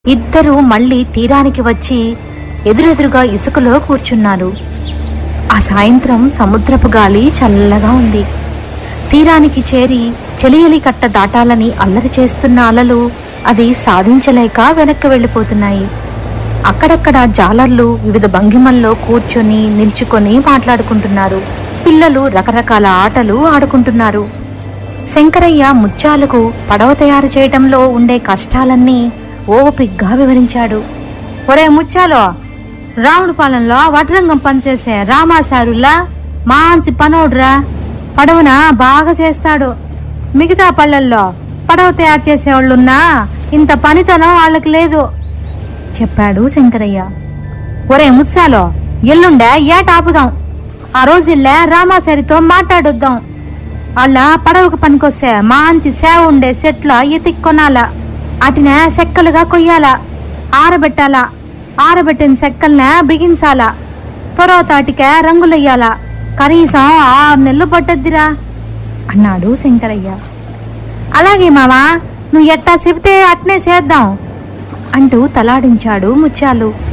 ఇద్దరూ మళ్ళీ తీరానికి వచ్చి ఎదురెదురుగా ఇసుకలో కూర్చున్నారు ఆ సాయంత్రం సముద్రపు గాలి చల్లగా ఉంది తీరానికి చేరి చెలియలి కట్ట దాటాలని అల్లరి చేస్తున్న అలలు అది సాధించలేక వెనక్కి వెళ్ళిపోతున్నాయి అక్కడక్కడ జాలర్లు వివిధ భంగిమల్లో కూర్చొని నిల్చుకొని మాట్లాడుకుంటున్నారు పిల్లలు రకరకాల ఆటలు ఆడుకుంటున్నారు శంకరయ్య ముత్యాలకు పడవ తయారు చేయటంలో ఉండే కష్టాలన్నీ ఓపిగ్గా వివరించాడు ఒరే ముత్యాలో రావుడు పాలెంలో వడ్రంగం పనిచేసే రామాసారులా మాంసి పనోడ్రా పడవన బాగా చేస్తాడు మిగతా పళ్ళల్లో పడవ తయారు చేసేవాళ్ళున్నా ఇంత పనితనం వాళ్ళకి లేదు చెప్పాడు శంకరయ్య ఒరే ముత్సాలో ఎల్లుండే ఏట ఆపుదాం ఆ రోజుల్లే రామాసారితో మాట్లాడొద్దాం వాళ్ళ పడవకు పనికొస్తే మంచి సేవ ఉండే సెట్ల ఎతికి కొనాలా అటినే సెక్కలుగా కొయ్యాలా ఆరబెట్టాలా ఆరబెట్టిన సెక్కల్నే బిగించాలా తర్వాత అటికే రంగులెయ్యాలా కనీసం ఆరు నెలలు పట్టద్దిరా అన్నాడు శంకరయ్య అలాగే మావా నువ్వు ఎట్టా చెబితే అట్నే చేద్దాం అంటూ తలాడించాడు ముత్యాలు